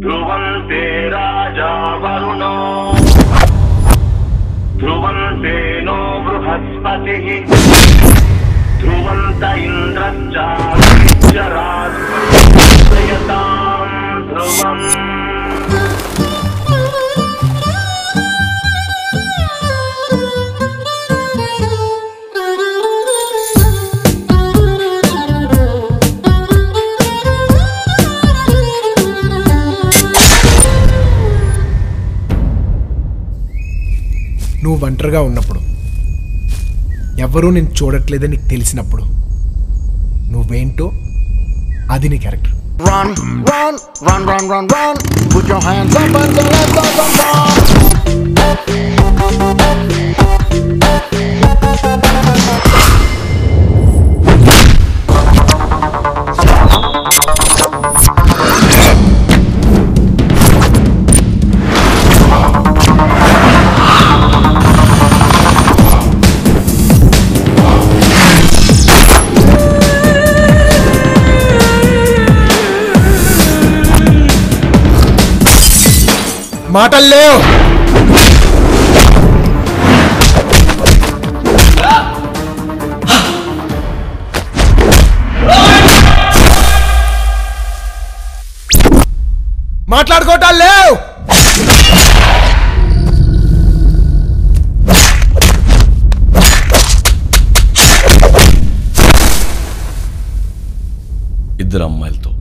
ध्रुवन्ते राजा वरुणो ध्रुवन्ते नो बृहस्पतिः ध्रुवन्त इन्द्रश्चायताम् ध्रुवम् నువ్వు ఒంటరిగా ఉన్నప్పుడు ఎవరూ నేను చూడట్లేదని నీకు తెలిసినప్పుడు నువ్వేంటో అది నీ character Run, run, run, run, run, run. Put your hands up and say let's go, go, go. మాటలు లేవు మాట్లాడుకోవటాలు లేవు ఇద్దరు అమ్మాయిలతో